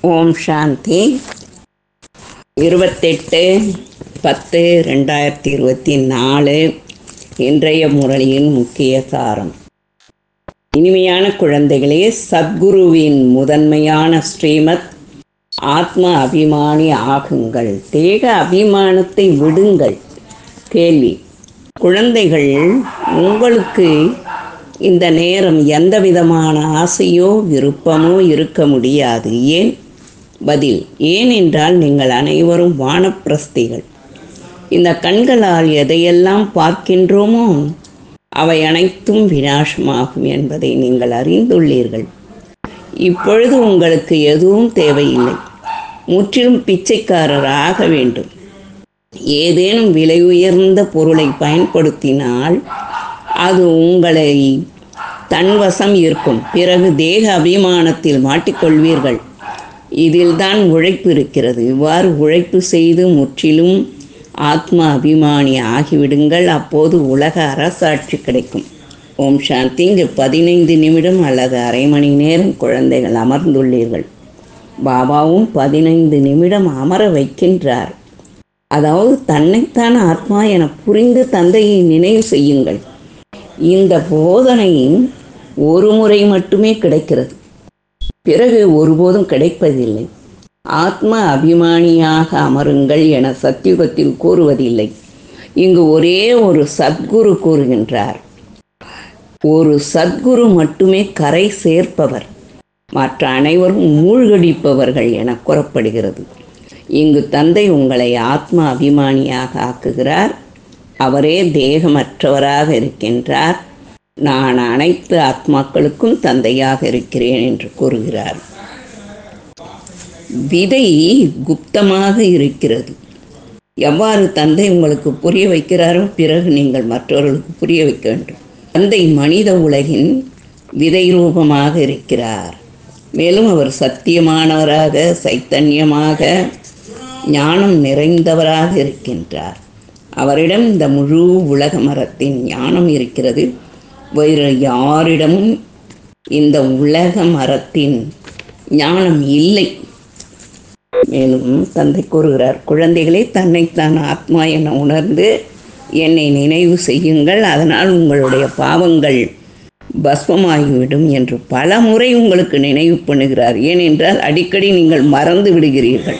ஓம் சாந்தி இருபத்தெட்டு பத்து ரெண்டாயிரத்தி இருபத்தி நாலு இன்றைய முரளியின் முக்கிய சாரம் இனிமையான குழந்தைகளே சத்குருவின் முதன்மையான ஸ்ரீமத் ஆத்ம அபிமானி ஆகுங்கள் தேக அபிமானத்தை விடுங்கள் கேள்வி குழந்தைகள் உங்களுக்கு இந்த நேரம் எந்த விதமான ஆசையோ விருப்பமோ இருக்க முடியாது ஏன் பதில் ஏனென்றால் நீங்கள் அனைவரும் வானப்பிரஸ்திகள் இந்த கண்களால் எதையெல்லாம் பார்க்கின்றோமோ அவை அனைத்தும் வினாசமாகும் என்பதை நீங்கள் அறிந்துள்ளீர்கள் இப்பொழுது உங்களுக்கு எதுவும் தேவையில்லை முற்றிலும் பிச்சைக்காரர் ஆக வேண்டும் ஏதேனும் விலை உயர்ந்த பொருளை பயன்படுத்தினால் அது உங்களை தன்வசம் இருக்கும் பிறகு தேக அபிமானத்தில் மாட்டிக்கொள்வீர்கள் இதில்தான் உழைப்பு இருக்கிறது இவ்வாறு உழைப்பு செய்து முற்றிலும் ஆத்ம அபிமானி ஆகிவிடுங்கள் அப்போது உலக அரசாட்சி கிடைக்கும் ஓம் சாந்தி இங்கு பதினைந்து நிமிடம் அல்லது அரை மணி நேரம் குழந்தைகள் அமர்ந்துள்ளீர்கள் பாபாவும் பதினைந்து நிமிடம் அமர வைக்கின்றார் அதாவது தன்னைத்தான் ஆத்மா என புரிந்து தந்தையை நினைவு செய்யுங்கள் இந்த போதனை ஒரு முறை மட்டுமே கிடைக்கிறது பிறகு ஒருபோதும் கிடைப்பதில்லை ஆத்ம அபிமானியாக அமருங்கள் என சத்தியுகத்தில் கூறுவதில்லை இங்கு ஒரே ஒரு சத்குரு கூறுகின்றார் ஒரு சத்குரு மட்டுமே கரை சேர்ப்பவர் மற்ற அனைவரும் மூழ்கடிப்பவர்கள் என கூறப்படுகிறது இங்கு தந்தை உங்களை ஆத்ம அபிமானியாக ஆக்குகிறார் அவரே தேகமற்றவராக இருக்கின்றார் நான் அனைத்து ஆத்மாக்களுக்கும் தந்தையாக இருக்கிறேன் என்று கூறுகிறார் விதை குப்தமாக இருக்கிறது எவ்வாறு தந்தை உங்களுக்கு புரிய வைக்கிறாரோ பிறகு நீங்கள் மற்றவர்களுக்கு புரிய வைக்க வேண்டும் தந்தை மனித உலகின் விதை ரூபமாக இருக்கிறார் மேலும் அவர் சத்தியமானவராக சைத்தன்யமாக ஞானம் நிறைந்தவராக இருக்கின்றார் அவரிடம் இந்த முழு உலக மரத்தின் ஞானம் இருக்கிறது வேறு யாரிடமும் இந்த உலக மரத்தின் ஞானம் இல்லை மேலும் தந்தை கூறுகிறார் குழந்தைகளே தன்னைத்தான் ஆத்மா என உணர்ந்து என்னை நினைவு செய்யுங்கள் அதனால் உங்களுடைய பாவங்கள் பஸ்மமாகிவிடும் என்று பல முறை உங்களுக்கு நினைவு பண்ணுகிறார் ஏனென்றால் அடிக்கடி நீங்கள் மறந்து விடுகிறீர்கள்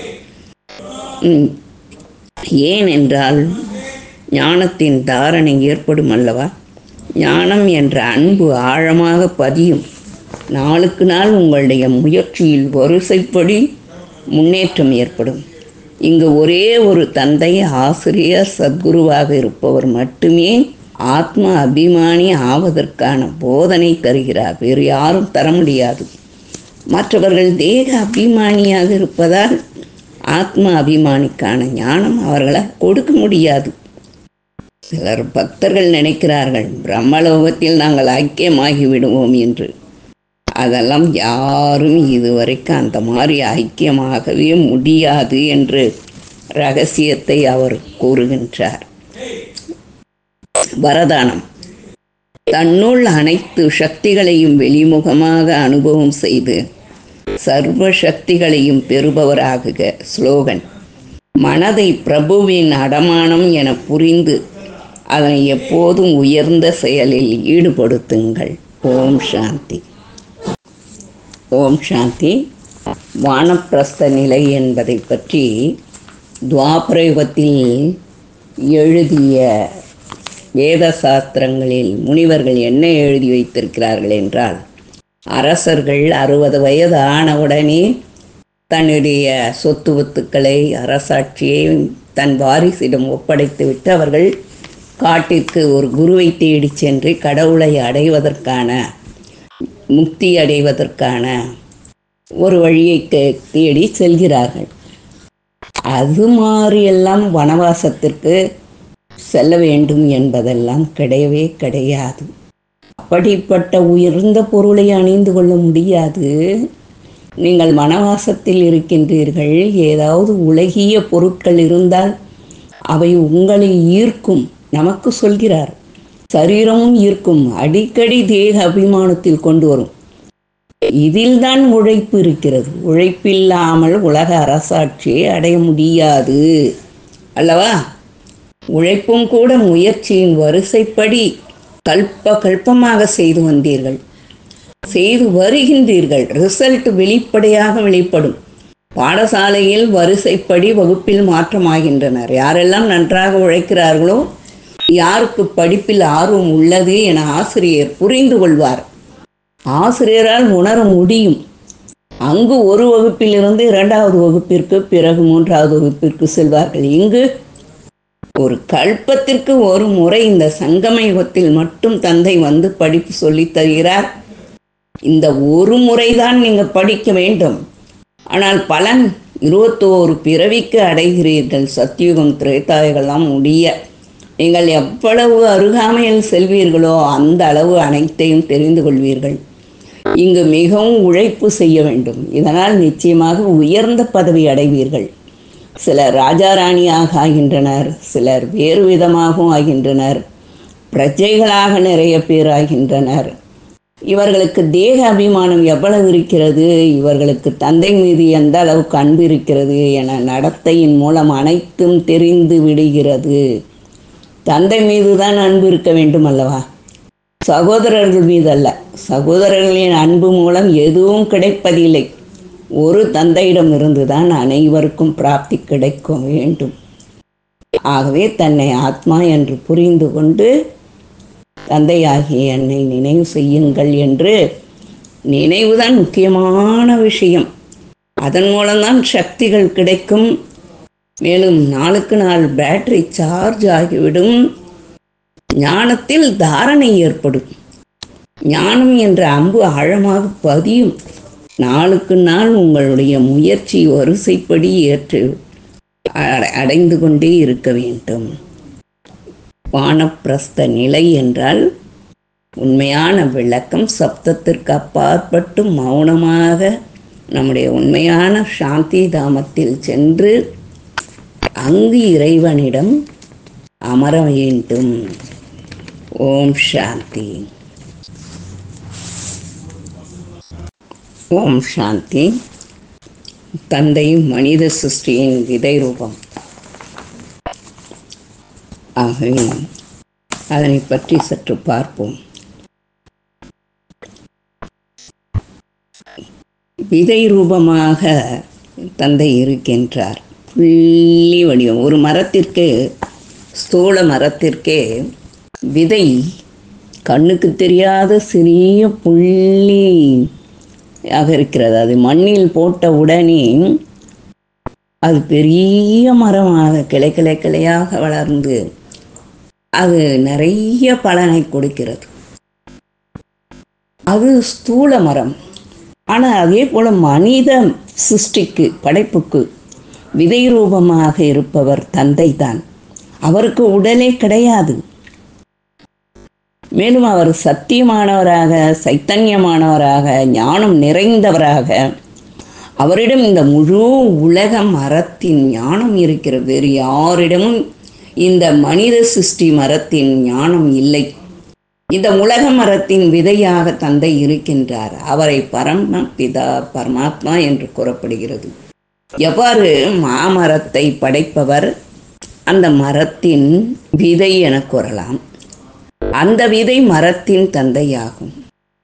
ஏனென்றால் ஞானத்தின் தாரணை ஏற்படும் அல்லவா ஞானம் என்ற அன்பு ஆழமாக பதியும் நாளுக்கு நாள் உங்களுடைய முயற்சியில் வரிசைப்படி முன்னேற்றம் ஏற்படும் இங்கு ஒரே ஒரு தந்தை ஆசிரியர் சத்குருவாக இருப்பவர் மட்டுமே ஆத்ம அபிமானி ஆவதற்கான போதனை தருகிறார் வேறு யாரும் தர முடியாது மற்றவர்கள் தேக அபிமானியாக இருப்பதால் ஆத்ம அபிமானிக்கான ஞானம் அவர்களால் கொடுக்க முடியாது சிலர் பக்தர்கள் நினைக்கிறார்கள் பிரம்மலோகத்தில் நாங்கள் ஐக்கியமாகி விடுவோம் என்று அதெல்லாம் யாரும் இதுவரைக்கும் அந்த மாதிரி ஐக்கியமாகவே முடியாது என்று ரகசியத்தை அவர் கூறுகின்றார் வரதானம் தன்னுள் அனைத்து சக்திகளையும் வெளிமுகமாக அனுபவம் செய்து சர்வ சக்திகளையும் பெறுபவராகுக ஸ்லோகன் மனதை பிரபுவின் அடமானம் என புரிந்து அதனை எப்போதும் உயர்ந்த செயலில் ஈடுபடுத்துங்கள் ஓம் சாந்தி ஓம் சாந்தி வானப்பிரஸ்த நிலை என்பதை பற்றி துவாபரயுகத்தில் எழுதிய வேத சாஸ்திரங்களில் முனிவர்கள் என்ன எழுதி வைத்திருக்கிறார்கள் என்றால் அரசர்கள் அறுபது வயது ஆனவுடனே தன்னுடைய சொத்து வத்துக்களை அரசாட்சியை தன் வாரிசிடம் ஒப்படைத்துவிட்டு அவர்கள் காட்டிற்கு ஒரு குருவை தேடி சென்று கடவுளை அடைவதற்கான முக்தி அடைவதற்கான ஒரு வழியை தேடி செல்கிறார்கள் அது மாதிரியெல்லாம் வனவாசத்திற்கு செல்ல வேண்டும் என்பதெல்லாம் கிடையவே கிடையாது அப்படிப்பட்ட உயர்ந்த பொருளை அணிந்து கொள்ள முடியாது நீங்கள் வனவாசத்தில் இருக்கின்றீர்கள் ஏதாவது உலகிய பொருட்கள் இருந்தால் அவை உங்களை ஈர்க்கும் நமக்கு சொல்கிறார் சரீரமும் ஈர்க்கும் அடிக்கடி தேக அபிமானத்தில் கொண்டு வரும் இதில்தான் உழைப்பு இருக்கிறது உழைப்பில்லாமல் உலக அரசாட்சியை அடைய முடியாது அல்லவா உழைப்பும் கூட முயற்சியின் வரிசைப்படி கல்ப கல்பமாக செய்து வந்தீர்கள் செய்து வருகின்றீர்கள் ரிசல்ட் வெளிப்படையாக வெளிப்படும் பாடசாலையில் வரிசைப்படி வகுப்பில் மாற்றமாகின்றனர் யாரெல்லாம் நன்றாக உழைக்கிறார்களோ யாருக்கு படிப்பில் ஆர்வம் உள்ளது என ஆசிரியர் புரிந்து கொள்வார் ஆசிரியரால் உணர முடியும் அங்கு ஒரு வகுப்பிலிருந்து இரண்டாவது வகுப்பிற்கு பிறகு மூன்றாவது வகுப்பிற்கு செல்வார்கள் இங்கு ஒரு கல்பத்திற்கு ஒரு முறை இந்த சங்கம யுகத்தில் மட்டும் தந்தை வந்து படிப்பு சொல்லித் தருகிறார் இந்த ஒரு முறைதான் நீங்கள் படிக்க வேண்டும் ஆனால் பலன் இருபத்தோரு பிறவிக்கு அடைகிறீர்கள் சத்தியுகம் திரேதாயகெல்லாம் முடிய நீங்கள் எவ்வளவு அருகாமையில் செல்வீர்களோ அந்த அளவு அனைத்தையும் தெரிந்து கொள்வீர்கள் இங்கு மிகவும் உழைப்பு செய்ய வேண்டும் இதனால் நிச்சயமாக உயர்ந்த பதவி அடைவீர்கள் சிலர் ராஜாராணியாக ஆகின்றனர் சிலர் வேறு விதமாகவும் ஆகின்றனர் பிரஜைகளாக நிறைய பேர் ஆகின்றனர் இவர்களுக்கு தேக அபிமானம் எவ்வளவு இருக்கிறது இவர்களுக்கு தந்தை மீது எந்த அளவுக்கு அன்பு இருக்கிறது என நடத்தையின் மூலம் அனைத்தும் தெரிந்து விடுகிறது தந்தை மீது தான் அன்பு இருக்க வேண்டும் அல்லவா சகோதரர்கள் மீது அல்ல சகோதரர்களின் அன்பு மூலம் எதுவும் கிடைப்பதில்லை ஒரு தந்தையிடம் இருந்து தான் அனைவருக்கும் பிராப்தி கிடைக்க வேண்டும் ஆகவே தன்னை ஆத்மா என்று புரிந்து கொண்டு தந்தையாகிய என்னை நினைவு செய்யுங்கள் என்று நினைவுதான் முக்கியமான விஷயம் அதன் மூலம்தான் சக்திகள் கிடைக்கும் மேலும் நாளுக்கு நாள் பேட்டரி சார்ஜ் ஆகிவிடும் ஞானத்தில் தாரணை ஏற்படும் ஞானம் என்ற அம்பு ஆழமாக பதியும் நாளுக்கு நாள் உங்களுடைய முயற்சி வரிசைப்படி ஏற்று அடை- அடைந்து கொண்டே இருக்க வேண்டும் வானப்பிரஸ்த நிலை என்றால் உண்மையான விளக்கம் சப்தத்திற்கு அப்பாற்பட்டு மௌனமாக நம்முடைய உண்மையான சாந்தி தாமத்தில் சென்று அங்கு இறைவனிடம் அமர வேண்டும் ஓம் சாந்தி ஓம் சாந்தி தந்தை மனித சிருஷ்டியின் விதை ரூபம் ஆகவே அதனை பற்றி சற்று பார்ப்போம் விதை ரூபமாக தந்தை இருக்கின்றார் புள்ளி வடிவம் ஒரு மரத்திற்கு ஸ்தூல மரத்திற்கே விதை கண்ணுக்கு தெரியாத சிறிய புள்ளி ஆக இருக்கிறது அது மண்ணில் போட்ட உடனே அது பெரிய மரமாக கிளை கிளை கிளையாக வளர்ந்து அது நிறைய பலனை கொடுக்கிறது அது ஸ்தூல மரம் ஆனால் அதே போல மனித சிருஷ்டிக்கு படைப்புக்கு விதை ரூபமாக இருப்பவர் தந்தை தான் அவருக்கு உடலே கிடையாது மேலும் அவர் சத்தியமானவராக சைத்தன்யமானவராக ஞானம் நிறைந்தவராக அவரிடம் இந்த முழு உலக மரத்தின் ஞானம் இருக்கிறது வேறு யாரிடமும் இந்த மனித சிருஷ்டி மரத்தின் ஞானம் இல்லை இந்த உலக மரத்தின் விதையாக தந்தை இருக்கின்றார் அவரை பரம பிதா பரமாத்மா என்று கூறப்படுகிறது எவ்வாறு மாமரத்தை படைப்பவர் அந்த மரத்தின் விதை என கூறலாம் அந்த விதை மரத்தின் தந்தையாகும்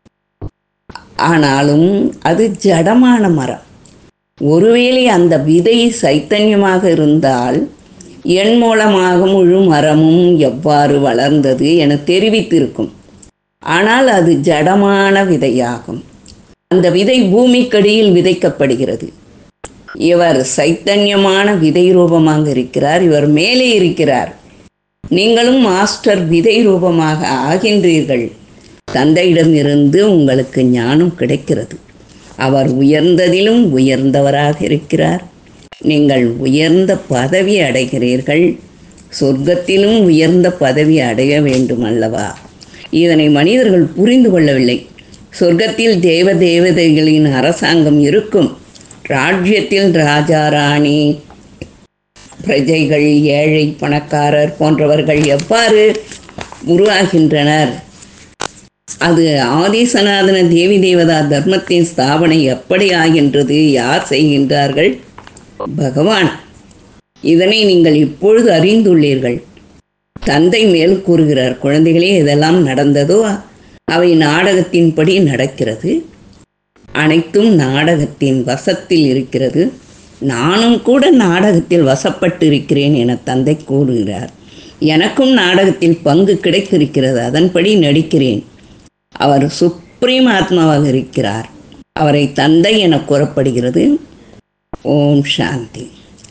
ஆனாலும் அது ஜடமான மரம் ஒருவேளை அந்த விதை சைத்தன்யமாக இருந்தால் என் மூலமாக முழு மரமும் எவ்வாறு வளர்ந்தது என தெரிவித்திருக்கும் ஆனால் அது ஜடமான விதையாகும் அந்த விதை பூமிக்கடியில் விதைக்கப்படுகிறது இவர் சைத்தன்யமான விதை ரூபமாக இருக்கிறார் இவர் மேலே இருக்கிறார் நீங்களும் மாஸ்டர் விதை ரூபமாக ஆகின்றீர்கள் தந்தையிடமிருந்து உங்களுக்கு ஞானம் கிடைக்கிறது அவர் உயர்ந்ததிலும் உயர்ந்தவராக இருக்கிறார் நீங்கள் உயர்ந்த பதவி அடைகிறீர்கள் சொர்க்கத்திலும் உயர்ந்த பதவி அடைய வேண்டும் அல்லவா இதனை மனிதர்கள் புரிந்து கொள்ளவில்லை சொர்க்கத்தில் தேவ தேவதைகளின் அரசாங்கம் இருக்கும் ராஜ்யத்தில் ராஜா ராணி பிரஜைகள் ஏழை பணக்காரர் போன்றவர்கள் எவ்வாறு உருவாகின்றனர் அது ஆதிசநாதன தேவி தேவதா தர்மத்தின் ஸ்தாபனை எப்படி ஆகின்றது யார் செய்கின்றார்கள் பகவான் இதனை நீங்கள் இப்பொழுது அறிந்துள்ளீர்கள் தந்தை மேல் கூறுகிறார் குழந்தைகளே இதெல்லாம் நடந்ததோ அவை நாடகத்தின்படி நடக்கிறது அனைத்தும் நாடகத்தின் வசத்தில் இருக்கிறது நானும் கூட நாடகத்தில் வசப்பட்டு இருக்கிறேன் என தந்தை கூறுகிறார் எனக்கும் நாடகத்தில் பங்கு கிடைத்திருக்கிறது அதன்படி நடிக்கிறேன் அவர் சுப்ரீம் ஆத்மாவாக இருக்கிறார் அவரை தந்தை என கூறப்படுகிறது ஓம் சாந்தி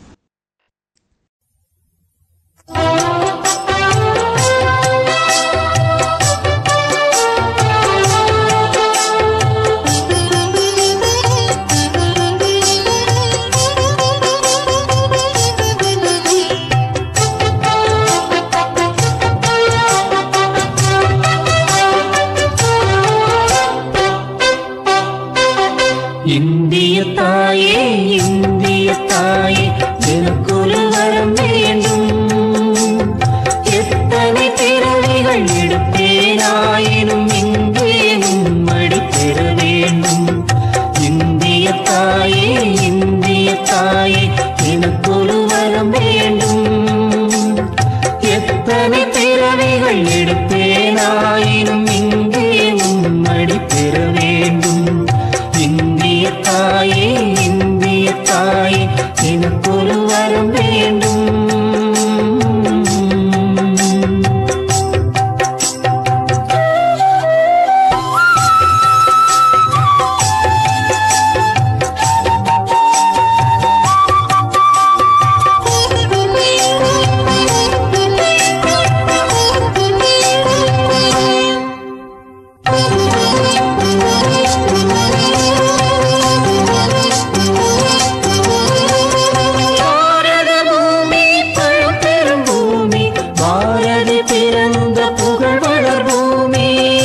இந்திய தாயே இந்திய தாயே எனக்கொரு வரம் வேண்டும் எத்தனை பிறவிகள் எடுப்பேனாயினும் இங்கே உம்மடி பெற வேண்டும் இந்திய தாயே இந்திய தாயே எனக்கொரு வரம் வேண்டும் எத்தனை பிறவிகள் எடுப்பேனாயினும் இங்கே உம்மடி பெற வேண்டும் இந்திய தாயே இந்திய தாயே எனக்கொரு வரம் வேண்டும் பாரத பூமி பழம்பெரும் பூமி பாரதி பிறந்த புகழ் வளர் பூமி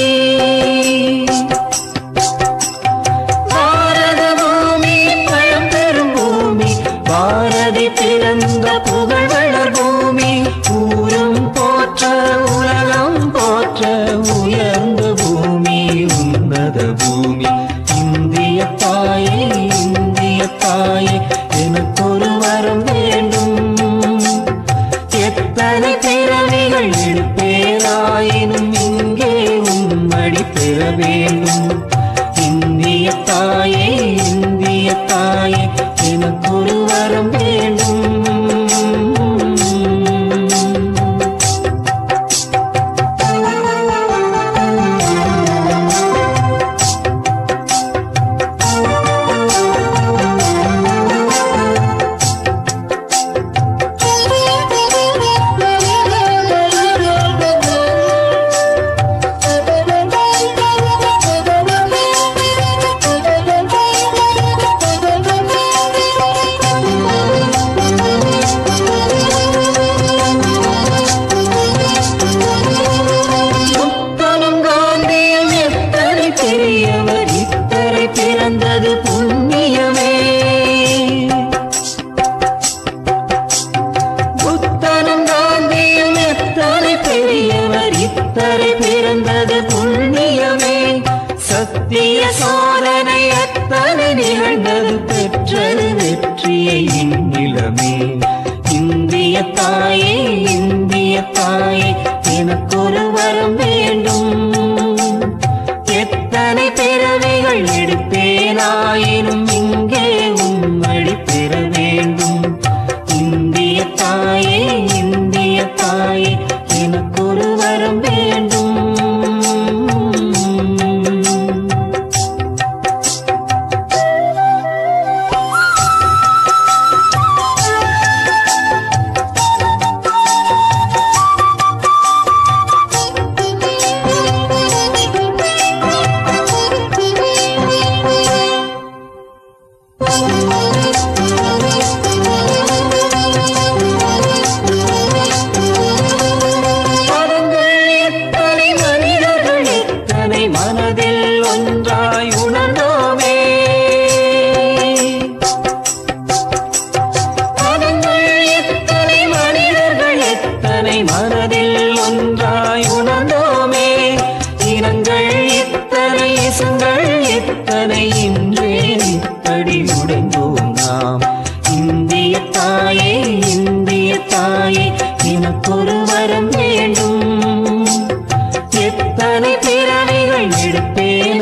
பாரத பூமி பழம்பெரும் பூமி பாரதி பிறந்த புகழ் வளர் பூமி ஊரும் போற்ற உலகம் போற்ற உயர்ந்த பூமி உன்னத பூமி இந்திய தாயே இந்திய தாயே எனக்கொரு வரம் வேண்டும் எத்தனை பிறவிகள் எடுப்பேனாயினும் இங்கே உம்மடி பெற வேண்டும் இந்திய தாயே இந்திய தாயே எனக்கொரு வரம் வேண்டும்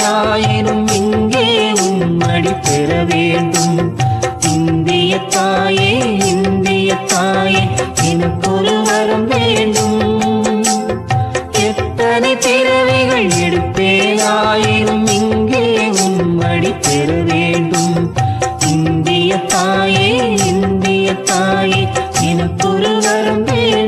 இருப்பேனாயினும் இங்கே உம்மடி பெற வேண்டும் இந்திய தாயே இந்திய தாயே எனக்கொரு வரம் வேண்டும் எத்தனை பிறவைகள் எடுப்பேனாயினும் இங்கே உம்மடி பெற வேண்டும் இந்திய தாயே இந்திய தாயே எனக்கொரு வரம் வேண்டும்